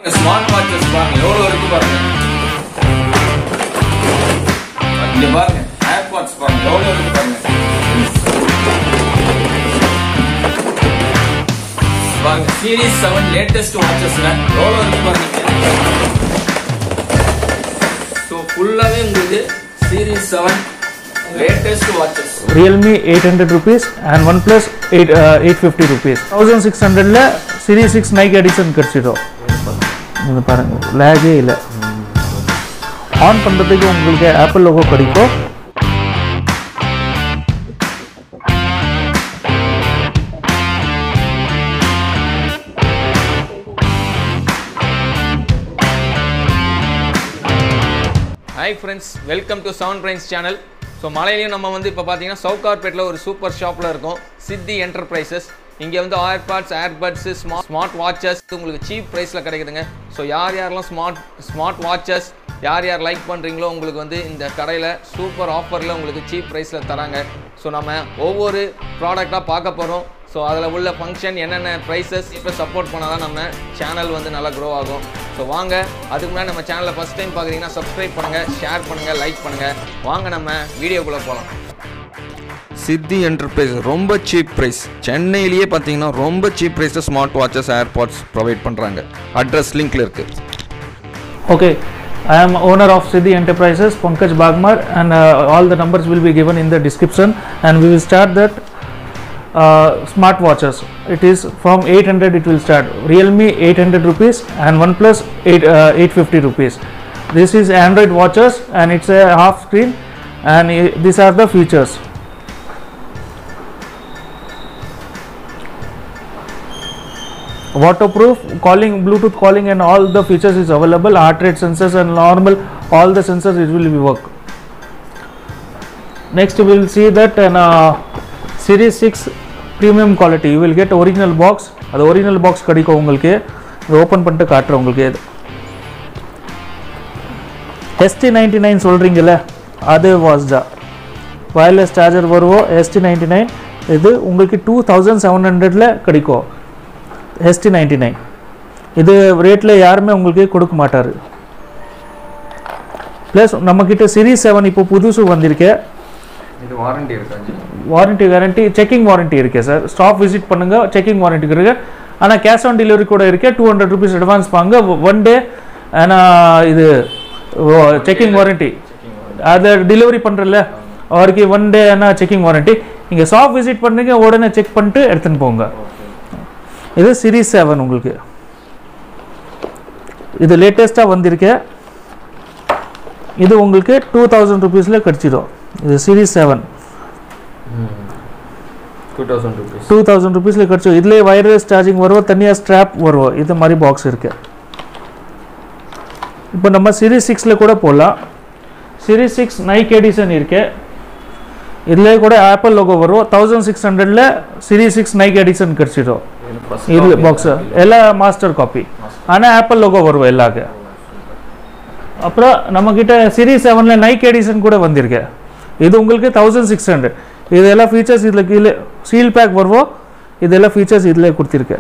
Smart watches பாருங்க எவ்வளவு இருக்கு பாருங்க இங்க பாருங்க ஏர்பாட்ஸ் பாருங்க எவ்வளவு இருக்கு பாருங்க பாருங்க சீரிஸ் செவன் லேட்டஸ்ட் வாட்சஸ்ல எவ்வளவு இருக்கு பாருங்க ஸோ ஃபுல்லாவே உங்களுக்கு series seven latest watches Realme eight hundred rupees and OnePlus eight eight fifty rupees thousand six ஹண்ட்ரடில் சீரிஸ் சிக்ஸ் நைக் எடிஷன் கிடச்சிடும் இது பாருங்க லேகே இல்லை ஆன் பண்ணுறதுக்கு உங்களுக்கு ஆப்பிள் லோகோ கிடைக்கும் hi friends welcome to Sound Brains channel so மலையிலையும் நம்ம வந்து இப்போ பார்த்தீங்கன்னா சவுகார்பேட்டில் ஒரு சூப்பர் ஷாப்பில் இருக்கோம் சித்தி என்டர்பிரைசஸ் இங்கே வந்து AirPods earbuds smart smart watches உங்களுக்கு சீப் ப்ரைஸில் கிடைக்குதுங்க ஸோ யார் யாரெல்லாம் ஸ்மார்ட் ஸ்மார்ட் வாட்சஸ் யார் யார் லைக் பண்ணுறீங்களோ உங்களுக்கு வந்து இந்த கடையில் சூப்பர் ஆஃபரில் உங்களுக்கு சீப் ப்ரைஸில் தராங்க ஸோ நம்ம ஒவ்வொரு ப்ராடக்டாக பார்க்க போகிறோம் ஸோ அதில் உள்ள ஃபங்க்ஷன் என்னென்ன ப்ரைஸஸ் இப்போ சப்போர்ட் பண்ணால் தான் நம்ம சேனல் வந்து நல்லா க்ரோ ஆகும் ஸோ வாங்க அதுக்கு முன்னாடி நம்ம சேனலை ஃபஸ்ட் டைம் பார்க்குறீங்கன்னா சப்ஸ்கிரைப் பண்ணுங்கள் ஷேர் பண்ணுங்கள் லைக் பண்ணுங்கள் வாங்க நம்ம வீடியோக்குள்ளே போகலாம் சித்தி என்டர்பிரைஸ் ரொம்ப சீப் ப்ரைஸ் சென்னையிலேயே பார்த்தீங்கன்னா ரொம்ப சீப் ப்ரைஸில் ஸ்மார்ட் வாட்சஸ் ஏர்பாட்ஸ் ப்ரொவைட் பண்ணுறாங்க அட்ரஸ் லிங்க்ல இருக்குது okay I am owner of Siddhi Enterprises, Pankaj Bagmar, and uh, all the numbers will be given in the description. And we will start that uh, smart watches. It is from 800. It will start Realme 800 rupees and OnePlus 8 uh, 850 rupees. This is Android watches and it's a half screen. And uh, these are the features. waterproof calling bluetooth calling and all the features is available heart rate sensors and normal all the sensors it will be work next we will see that in uh, series 6 premium quality you will get original box அது original box கிடைக்கும் உங்களுக்கு இது open பண்ணிட்டு காட்டுறேன் உங்களுக்கு இது ST ninety nine சொல்கிறீங்களே அது வாஸ் தான் வயர்லெஸ் சார்ஜர் வருவோம் எஸ்டி நைன்டி நைன் இது உங்களுக்கு டூ தௌசண்ட் செவன் ஹண்ட்ரடில் கிடைக்கும் எஸ்டி நைன்டி நைன் இது ரேட்டில் யாருமே உங்களுக்கு கொடுக்க மாட்டார் ப்ளஸ் நம்மக்கிட்ட சீரீஸ் செவன் இப்போ புதுசு வந்திருக்கு இது வாரண்டி இருக்காங்க வாரண்டி கேரண்டி செக்கிங் வாரண்டி இருக்கு சார் ஸ்டாப் விசிட் பண்ணுங்க செக்கிங் வாரண்டி இருக்கு ஆனால் கேஷ் ஆன் டெலிவரி கூட இருக்கு டூ ஹண்ட்ரட் ருபீஸ் அட்வான்ஸ் பாங்க ஒன் டே ஆனால் இது செக்கிங் வாரண்டி அதை டெலிவரி பண்ணுறல அவருக்கு ஒன் டே ஆனால் செக்கிங் வாரண்டி நீங்கள் ஷாப் விசிட் பண்ணுறீங்க உடனே செக் பண்ணிட்டு எடுத்துன்னு போங்க இது சீரீஸ் செவன் உங்களுக்கு இது லேட்டஸ்ட்டாக வந்திருக்கு இது உங்களுக்கு டூ தௌசண்ட் ருபீஸில் கிடச்சிடும் இது series seven two thousand rupees two thousand ருபீஸில் கிடச்சிடும் இதுலேயே வயர்லெஸ் சார்ஜிங் வரும் தனியாக ஸ்ட்ராப் வரும் இது மாதிரி பாக்ஸ் இருக்கு இப்போ நம்ம சீரீஸ் சிக்ஸில் கூட போடலாம் சீரீஸ் சிக்ஸ் நைக் எடிஷன் இருக்கு இதுலேயே கூட ஆப்பிள் லோகோ வரும் தௌசண்ட் சிக்ஸ் ஹண்ட்ரடில் சீரீஸ் சிக்ஸ் நைக் எடிஷன் கிடச்சிடும் இது பாக்ஸ் எல்லாம் மாஸ்டர் காப்பி ஆனால் ஆப்பிள் லோகோ வரும் எல்லாக்கு அப்புறம் நம்மக்கிட்ட சீரீஸ் செவனில் நைக் எடிஷன் கூட வந்திருக்கு இது உங்களுக்கு தௌசண்ட் சிக்ஸ் ஹண்ட்ரட் இதெல்லாம் ஃபீச்சர்ஸ் இதில் கீழே சீல் பேக் வருவோம் இதெல்லாம் ஃபீச்சர்ஸ் இதில் கொடுத்துருக்கு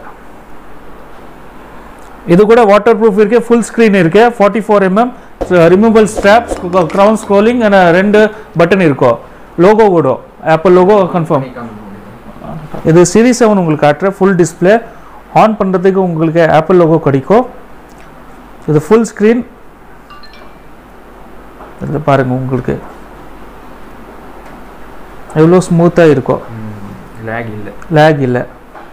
இது கூட வாட்டர் ப்ரூஃப் இருக்கு ஃபுல் ஸ்க்ரீன் இருக்கு forty four mm removal straps crown scrolling and ரெண்டு பட்டன் இருக்கும் லோகோ கூட ஆப்பிள் லோகோ கன்ஃபார்ம் இது சீரீஸ் செவன் உங்களுக்கு காட்டுற ஃபுல் டிஸ்பிளே ஆன் பண்ணுறதுக்கு உங்களுக்கு ஆப்பிள் லோகோ கிடைக்கும் இது ஃபுல் ஸ்க்ரீன் இது பாருங்க உங்களுக்கு எவ்வளோ ஸ்மூத்தாக இருக்கும் லேக் இல்லை லேக் இல்லை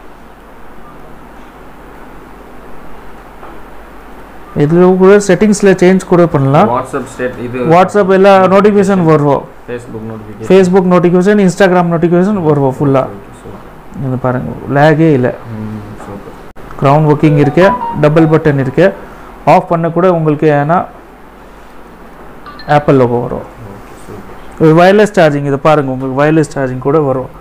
இதில் கூட செட்டிங்ஸில் சேஞ்ச் கூட பண்ணலாம் வாட்ஸ்அப் ஸ்டேட் இது வாட்ஸ்அப் எல்லா நோட்டிஃபிகேஷன் வரும் Facebook notification Facebook notification Instagram notification வரும் ஃபுல்லாக இது பாருங்க லேகே இல்லை சூப்பர் க்ரௌண்ட் ஒர்க்கிங் இருக்கு டபுள் பட்டன் இருக்கு ஆஃப் பண்ண கூட உங்களுக்கு ஏன்னா ஆப்பிள் லோகோ வரும் வயர்லெஸ் சார்ஜிங் இதை பாருங்க உங்களுக்கு வயர்லெஸ் சார்ஜிங் கூட வரும்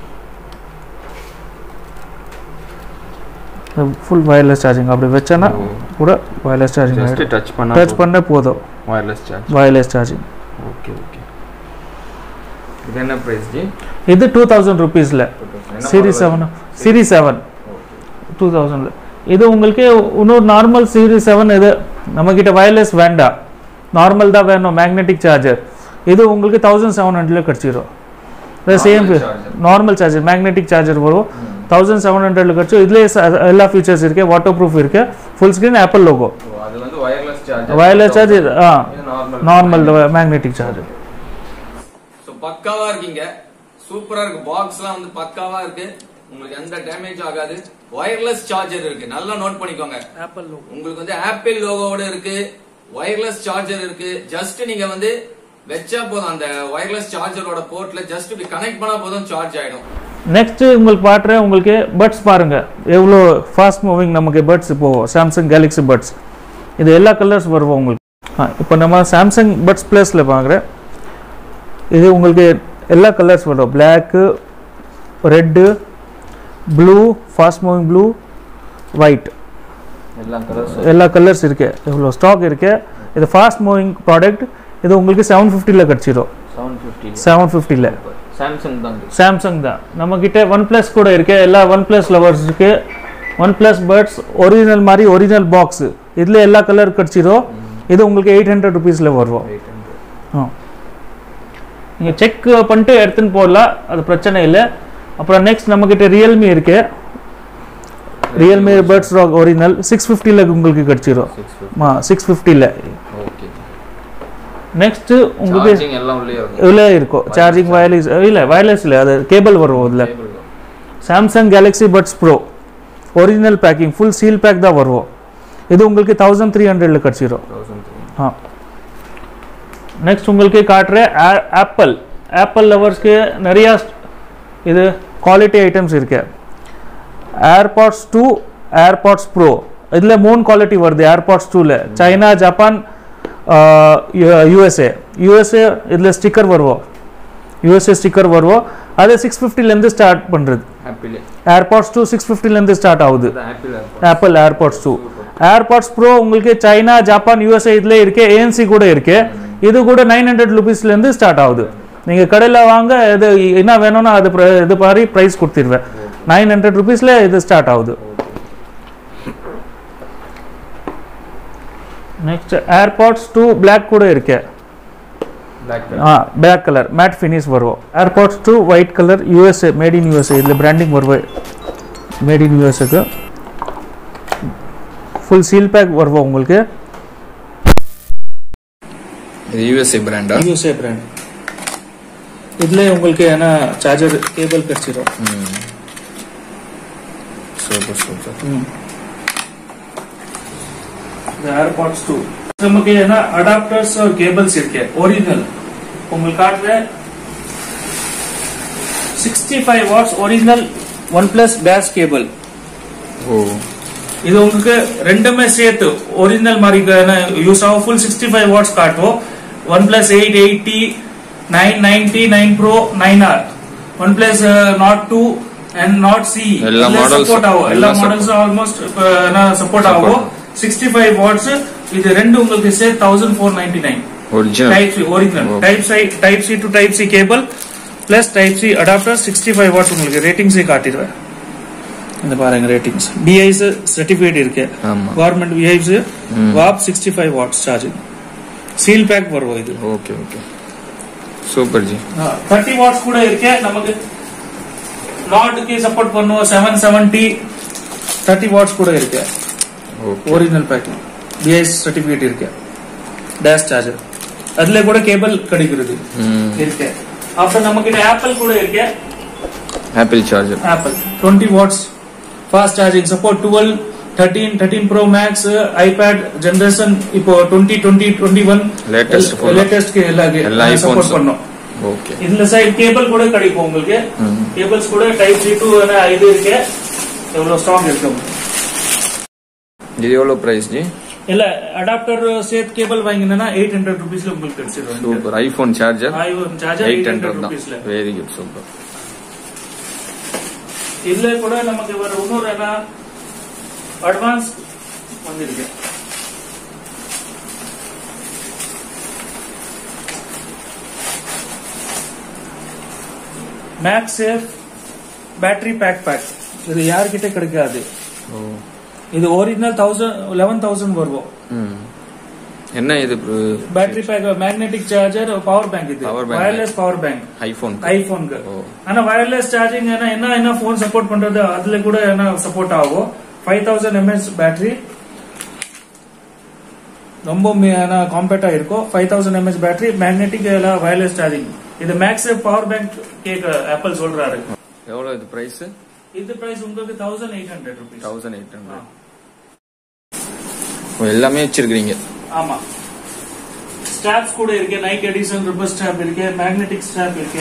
ஃபுல் வயர்லெஸ் சார்ஜிங் அப்படி வச்சேன்னா கூட வயர்லெஸ் சார்ஜிங் ஜஸ்ட் டச் பண்ணா டச் பண்ண போதும் wireless charge wireless charging okay okay இது என்ன பிரைஸ் ஜி இது டூ தௌசண்ட் ருபீஸில் series seven series seven two தௌசண்டில் இது உங்களுக்கு இன்னொரு நார்மல் சீரிஸ் செவன் இது நம்மக்கிட்ட வயர்லெஸ் வேண்டாம் நார்மல் தான் வேணும் மேக்னெட்டிக் சார்ஜர் இது உங்களுக்கு தௌசண்ட் செவன் ஹண்ட்ரட்ல கிடச்சிரும் same charger. Normal charger magnetic charger வரும் தௌசண்ட் செவன் ஹண்ட்ரட்ல கிடச்சிரும் இதுலேயே எல்லா ஃபீச்சர்ஸ் இருக்கு வாட்டர் ப்ரூஃப் இருக்கு ஃபுல் ஸ்க்ரீன் ஆப்பிள் லோகோ ஓ, அது வந்து வயர்லெஸ் சார்ஜர் வயர்லெஸ் சார்ஜர் ஆ normal normal magnetic charger so பக்காவா இருக்கீங்க சூப்பரா இருக்கு பாக்ஸ்லாம் வந்து பக்காவா இருக்கு உங்களுக்கு எந்த டேமேஜ் ஆகாது வயர்லெஸ் சார்ஜர் இருக்கு நல்லா நோட் பண்ணிக்கோங்க ஆப்பிள் லோகோ உங்களுக்கு வந்து ஆப்பிள் லோகோவோட இருக்கு வயர்லெஸ் சார்ஜர் இருக்கு ஜஸ்ட் நீங்க வந்து வச்சா போதும் அந்த வயர்லெஸ் சார்ஜரோட போர்ட்ல ஜஸ்ட் இப்படி கனெக்ட் பண்ணா போதும் சார்ஜ் ஆயிடும் நெக்ஸ்ட் உங்களுக்கு பாட்டுறேன் உங்களுக்கு பட்ஸ் பாருங்க எவ்வளோ ஃபாஸ்ட் மூவிங் நமக்கு பட்ஸ் போகும் சாம்சங் கேலக்ஸி பட்ஸ் இது எல்லா கலர்ஸ் வரும் உங்களுக்கு ஆ இப்போ நம்ம சாம்சங் பட்ஸ் ப்ளஸில் பார்க்குறேன் இது உங்களுக்கு எல்லா கலர்ஸ் வரும் black red blue fast moving blue white எல்லா கலர்ஸ் எல்லா கலர்ஸ் இருக்கு எவ்வளோ ஸ்டாக் இருக்கு இது ஃபாஸ்ட் மூவிங் ப்ராடக்ட் இது உங்களுக்கு செவன் ஃபிஃப்டியில் கிடச்சிரும் செவன் ஃபிஃப்டி செவன் ஃபிஃப்டியில் சாம்சங் தான் சாம்சங் தான் நம்ம கிட்ட ஒன் பிளஸ் கூட இருக்கு எல்லா ஒன் பிளஸ் லவர்ஸ் இருக்கு ஒன் பிளஸ் பட்ஸ் ஒரிஜினல் மாதிரி ஒரிஜினல் பாக்ஸ் இதில் எல்லா கலர் கிடச்சிரும் இது உங்களுக்கு எயிட் ஹண்ட்ரட் ருபீஸில் வரும் ஆ நீங்கள் செக் பண்ணிட்டு எடுத்துன்னு போடலாம் அது பிரச்சனை இல்லை அப்புறம் நெக்ஸ்ட் நம்மக்கிட்ட ரியல்மி இருக்கு Realme buds rock original six ஃபிஃப்டியில் உங்களுக்கு கிடச்சிரும் ஆ சிக்ஸ் ஃபிஃப்டியில் ஓகே நெக்ஸ்ட்டு உங்களுக்கு சார்ஜிங் எல்லாம் உள்ளே இருக்கும் இதில் இருக்கும் சார்ஜிங் வயர்லெஸ் இல்லை வயர்லெஸ் இல்லை அது கேபிள் வரும் அதில் Samsung Galaxy buds pro original packing full seal pack தான் வரும் இது உங்களுக்கு தௌசண்ட் த்ரீ ஹண்ட்ரட்ல கிடச்சிரும் ஆ நெக்ஸ்ட் உங்களுக்கு காட்டுறேன் ஆப்பிள் ஆப்பிள் லவர்ஸ்க்கு நிறையா இது குவாலிட்டி ஐட்டம்ஸ் இருக்கு ஏர்பாட்ஸ் டூ ஏர்பாட்ஸ் ப்ரோ இதில் மூணு குவாலிட்டி வருது ஏர்பாட்ஸ் டூவில் சைனா ஜப்பான் யூஎஸ்ஏ யூஎஸ்ஏ இதில் ஸ்டிக்கர் வருவோம் யூஎஸ்ஏ ஸ்டிக்கர் வருவோம் அது சிக்ஸ் ஃபிஃப்டிலேருந்து ஸ்டார்ட் பண்ணுறது ஆப்பிள் ஏர்பாட்ஸ் டூ சிக்ஸ் ஃபிஃப்டிலேருந்து ஸ்டார்ட் ஆகுது Apple Apple AirPods two AirPods pro உங்களுக்கு சைனா ஜப்பான் யூஎஸ்ஏ இதில் இருக்கு ஏஎன்சி கூட இருக்கு இது கூட நைன் ஹண்ட்ரட் ருபீஸ்லேருந்து ஸ்டார்ட் ஆகுது நீங்கள் கடையில் வாங்க இது என்ன வேணும்னா அது pri- இது மாதிரி ப்ரைஸ் கொடுத்துருவேன் நைன் ஹண்ட்ரட் ருபீஸில் இது ஸ்டார்ட் ஆகுது நெக்ஸ்ட் ஏர்பாட்ஸ் டூ Black கூட இருக்கு பிளாக் ஆ பிளாக் கலர் மேட் ஃபினிஷ் வரும் AirPods two white colour USA made in USA இதில் பிராண்டிங் வருவோம் மேட் இன் யூஎஸ்ஏக்கு ஃபுல் சீல் பேக் வருவோம் உங்களுக்கு இது யூஎஸ்ஏ பிராண்டா யூஎஸ்ஏ பிராண்ட் இதில் உங்களுக்கு ஏன்னா சார்ஜர் கேபிள் கிடச்சிரும் சூப்பர் சூப்பர் இந்த ஏர்பாட்ஸ் டூ நமக்கு என்ன அடாப்டர்ஸ் கேபிள்ஸ் இருக்கு ஒரிஜினல் உங்களுக்கு காட்டுறேன் sixty five watts original OnePlus base cable ஓ இது உங்களுக்கு ரெண்டுமே சேர்த்து ஒரிஜினல் மாதிரி யூஸ் ஆகும் ஃபுல் சிக்ஸ்டி ஃபைவ் வாட்ஸ் காட்டும் OnePlus eight eighty nine ninety nine pro nine R OnePlus Nord two and Nord C எல்லா models- support ஆகும் எல்லா எல்லா மாடல்ஸும் ஆல்மோஸ்ட் சப்போர்ட் ஆகும் சிக்ஸ்டி ஃபைவ் வாட்ஸ் இது ரெண்டு உங்களுக்கு சேர்த்து thousand four ninety nine original type C original Okay. Type C type C to type C cable plus type C adapter sixty five watts உங்களுக்கு ரேட்டிங்ஸே காட்டிடுவேன் இந்த பாருங்க ரேட்டிங்ஸ் பிஐஸ் சர்டிஃபிகேட் இருக்கு ஆமா கவர்மெண்ட் பிஐஸ் வாப் sixty five watts charging seal pack வரும் இது okay okay super ji thirty watts கூட இருக்கு நமக்கு நாட்டுக்கு சப்போர்ட் பண்ணுவோம் செவன் செவன்டி தேர்ட்டி வாட்ஸ் கூட இருக்கு okay original packing BIS certificate இருக்கு டேஷ் சார்ஜர் அதுல கூட கேபிள் கிடைக்கிறது இருக்கு அப்புறம் நம்ம கிட்ட ஆப்பிள் கூட இருக்கு Apple charger Apple twenty watts fast charging support twelve thirteen thirteen pro max iPad generation இப்போ twenty twenty twenty one Latest full. Latest எல்லா எல்லா iPhones சப்போர்ட் பண்ணோம் ஓகே இதுல சைடு கேபிள் கூட கிடைக்கும் உங்களுக்கு கேபிள்ஸ் கூட டைப் சி டூ இது இருக்கு எவ்வளவு ஸ்ட்ராங் இருக்கு இது எவ்வளோ ப்ரைஸ் ஜி இல்ல அடாப்டர் சேர்த்து கேபிள் வாங்கினா எயிட் ஹண்ட்ரட் ருபீஸ்ல உங்களுக்கு கிடைச்சிடும் super iPhone charger charger eight eight hundred hundred தான் ருபீஸ்ல வெரி குட் சூப்பர் இதுல கூட நமக்கு வர இன்னொரு என்ன அட்வான்ஸ் வந்திருக்கு MagSafe battery pack pack இது யார்கிட்ட கிடைக்காது ஓ இது ஒரிஜினல் தௌசண்ட் லெவன் தௌசண்ட் வருவோம் ம் என்ன இது battery pack magnetic charger power bank இது Power bank. Wireless power bank iPhone ஐபோனுக்கு ஓ. ஆனா வயர்லெஸ் சார்ஜிங் என்ன என்ன என்ன போன் சப்போர்ட் பண்றது அதுல கூட என்ன சப்போர்ட் ஆகும் ஃபைவ் தௌசண்ட் எம்ஏஹெச் பேட்டரி ரொம்ப காம்பேக்டா இருக்கும் five thousand mAh battery magnetic wireless charging இது மேக்ஸ் பவர் பேங்க் கேக் ஆப்பிள் சொல்றாரு எவ்வளோ இது ப்ரைஸ் இது பிரைஸ் உங்களுக்கு thousand eight hundred rupees thousand eight hundred எல்லாமே வச்சிருக்கிறீங்க ஆமா ஸ்டாப்ஸ் கூட இருக்கு நைக் எடிசன் ரிப்பர் ஸ்டாப் இருக்கு மேக்னெட்டிக் ஸ்டாப் இருக்கு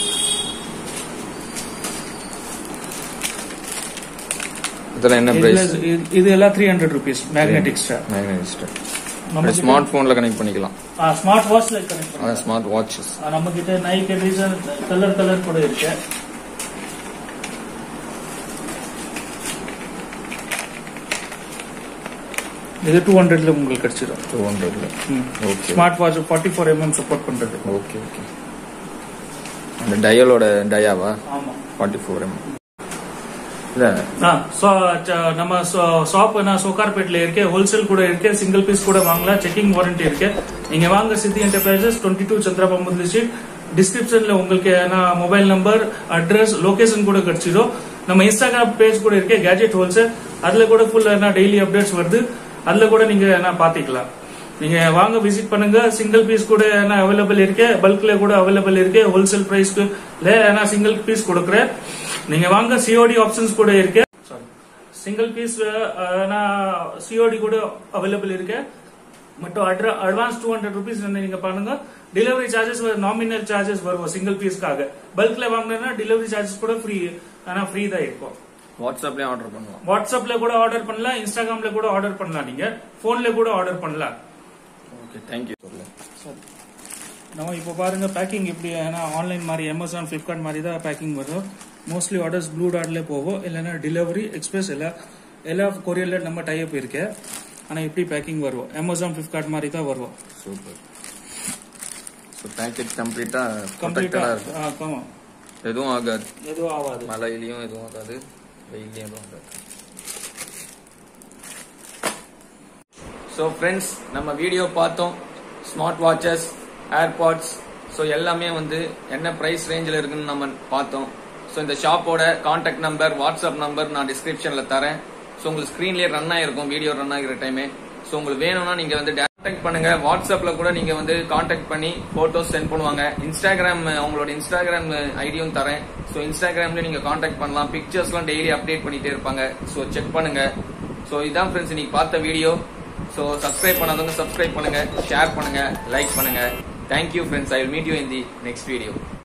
இதெல்லாம் என்ன இதுல ப்ரைஸ் இது- இது எல்லாம் three hundred rupees magnetic strap நம்ம ஸ்மார்ட் ஃபோனில் கனெக்ட் பண்ணிக்கலாம் ஸ்மார்ட் வாட்ச்ல கனெக்ட் பண்ணலாம் அதான் ஸ்மார்ட் வாட்சஸ் நம்ம கிட்ட நைக் எடிசன் கலர் கலர் கூட இருக்கு இது டூ ஹண்ட்ரட்ல உங்களுக்கு கிடைச்சிடும் டூ ஹண்ட்ரட்ல okay smart watch forty four MM support பண்றது ஓகே ஓகே அந்த டயலோட டயாவா ஆமா ஃபார்ட்டி ஃபோர் எம் இல்லை ஆ, so, ச- நம்ம ஷாப் நான் சோகார்பேட்ல இருக்கு ஹோல்சேல் கூட இருக்கு சிங்கிள் பீஸ் கூட வாங்கலாம் செக்கிங் வாரண்டி இருக்கு நீங்க வாங்க சித்தி என்டர்பிரைசஸ் டுவெண்ட்டி டூ சந்திரபாம்பு ஸ்ட்ரீட் டிஸ்கிரிப்ஷன்ல உங்களுக்கு நான் மொபைல் நம்பர் அட்ரஸ் லொகேஷன் கூட கிடைச்சிடும் நம்ம இன்ஸ்டாகிராம் பேஜ் கூட இருக்கு கேஜெட் ஹோல்சேல் அதுல கூட ஃபுல் என்ன டெய்லி அப்டேட்ஸ் வருது அதுல கூட நீங்க என்ன பாத்துக்கலாம் நீங்க வாங்க விசிட் பண்ணுங்க சிங்கிள் பீஸ் கூட என்ன அவைலபிள் இருக்கு பல்க்ல கூட அவைலபிள் இருக்கு ஹோல்சேல் பிரைஸ்க்கு நான் சிங்கிள் பீஸ் கொடுக்குறேன் நீங்க வாங்க சிஓடி ஆப்ஷன்ஸ் கூட இருக்கு சிங்கிள் பீஸ் சிஓடி கூட அவைலபிள் இருக்கு மட்டும் அட்வான்ஸ் டூ ஹண்ட்ரட் ருபீஸ் நீங்க பண்ணுங்க டெலிவரி சார்ஜஸ் நாமினல் சார்ஜஸ் வரும் சிங்கிள் பீஸ்க்காக பல்க்ல வாங்கினா டெலிவரி சார்ஜஸ் கூட ஃப்ரீ ஆனா ஃப்ரீ தான் இருக்கும் வாட்ஸ்அப்லேயும் ஆர்டர் பண்ணுவோம் வாட்ஸ்அப்ல கூட ஆர்டர் பண்ணலாம் இன்ஸ்டாகிராம்ல கூட ஆர்டர் பண்ணலாம் நீங்க போன்ல கூட ஆர்டர் பண்ணலாம் ஓகே தேங்க்யூ சொல்லு நம்ம இப்போ பாருங்க பேக்கிங் எப்படி ஏன்னா ஆன்லைன் மாதிரி அமேசான் ஃபிளிப்கார்ட் மாதிரி தான் பேக்கிங் வரும் மோஸ்ட்லி ஆர்டர்ஸ் ப்ளூ டாட்ல போகும் இல்லைன்னா டெலிவரி எக்ஸ்பிரஸ் எல்லா எல்லா கொரியர்ல நம்ம டைப் இருக்கு ஆனா எப்படி பேக்கிங் வரும் அமேசான் ஃபிளிப்கார்ட் மாதிரி தான் வரும் சூப்பர் ஸோ பேக்கெட் கம்ப்ளீட்டாக கம்ப்ளீட்டா ப்ரொடெக்டடாக இருக்கும் ஆமா எதுவும் ஆகாது எதுவும் ஆகாது மழையிலையும் எதுவும் ஆகாது வெயிலையும் எதுவும் ஆகாது ஸோ ஃப்ரெண்ட்ஸ் நம்ம வீடியோ பார்த்தோம் ஸ்மார்ட் வாட்சஸ் ஏர்பாட்ஸ் ஸோ எல்லாமே வந்து என்ன ப்ரைஸ் ரேஞ்சில் இருக்குன்னு நம்ம பார்த்தோம் ஸோ இந்த ஷாப்போட காண்டாக்ட் நம்பர் வாட்ஸ்அப் நம்பர் நான் டிஸ்கிரிப்ஷனில் தரேன் ஸோ உங்களுக்கு ஸ்க்ரீன்லேயே ரன் ஆகிருக்கும் வீடியோ ரன் ஆகிற டைமே ஸோ உங்களுக்கு வேணும்னா நீங்கள் வந்து கான்டாக்ட் பண்ணுங்க வாட்ஸ்அப்பில் கூட நீங்கள் வந்து காண்டாக்ட் பண்ணி ஃபோட்டோஸ் சென்ட் பண்ணுவாங்க இன்ஸ்டாகிராம் அவங்களோட இன்ஸ்டாகிராம் ஐடியும் தரேன் ஸோ இன்ஸ்டாகிராம்ல நீங்கள் காண்டாக்ட் பண்ணலாம் பிக்சர்ஸ்லாம் டெய்லி அப்டேட் பண்ணிட்டே இருப்பாங்க ஸோ செக் பண்ணுங்க ஸோ இதான் ஃப்ரெண்ட்ஸ் இன்னைக்கு பார்த்த வீடியோ ஸோ சப்ஸ்கிரைப் பண்ணாதவங்க சப்ஸ்கிரைப் பண்ணுங்க ஷேர் பண்ணுங்க லைக் பண்ணுங்க thank you friends I will meet you in the next video